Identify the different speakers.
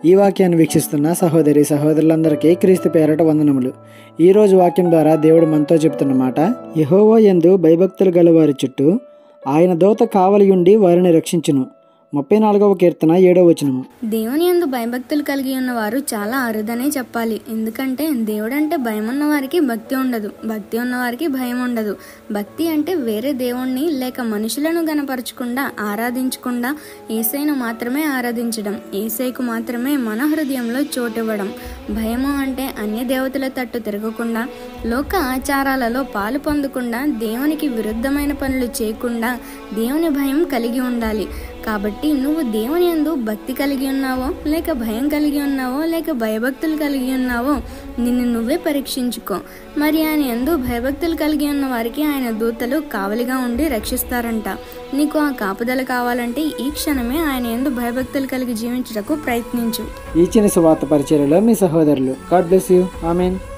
Speaker 1: ఈ వాక్యాన్ని వీక్షిస్తున్న సహోదరి సహోదరులందరికీ క్రీస్తు పేరట వందనములు ఈ రోజు వాక్యం ద్వారా దేవుడు మనతో చెప్తున్న మాట యహోవా యందు భయభక్తులు గల వారి చుట్టూ ఆయన దోత కావలి ఉండి వారిని రక్షించును ముప్పై నాలుగవ కీర్తన ఏడవ వచనము
Speaker 2: దేవుని యందు భయభక్తులు కలిగి ఉన్నవారు చాలా అరుదనే చెప్పాలి ఎందుకంటే దేవుడంటే భయం ఉన్న వారికి భక్తి ఉండదు భక్తి ఉన్న వారికి భయం ఉండదు భక్తి అంటే వేరే దేవుణ్ణి లేక మనుషులను గనపరచకుండా ఆరాధించకుండా ఏసైను మాత్రమే ఆరాధించడం ఏసైకు మాత్రమే మన హృదయంలో చోటివ్వడం భయము అంటే అన్య దేవతల తట్టు తిరగకుండా లోక ఆచారాలలో పాలు పొందకుండా దేవునికి విరుద్ధమైన పనులు చేయకుండా దేవుని భయం కలిగి ఉండాలి కాబట్టి నువ్వు దేవుని యందు భక్తి కలిగి ఉన్నావో లేక భయం కలిగి ఉన్నావో లేక భయభక్తులు కలిగి ఉన్నావో నిన్ను నువ్వే పరీక్షించుకో మరి ఆయన యందు భయభక్తులు కలిగి ఉన్న వారికి ఆయన దూతలు కావలిగా ఉండి రక్షిస్తారంట నీకు ఆ కాపుదల కావాలంటే ఈ క్షణమే ఆయన యందు భయభక్తులు కలిగి జీవించుటకు ప్రయత్నించు
Speaker 1: ఈ చిన్న సువార్త పరిచర్యలో మీ సహోదరులు గాడ్ బ్లెస్ యూ ఆమెన్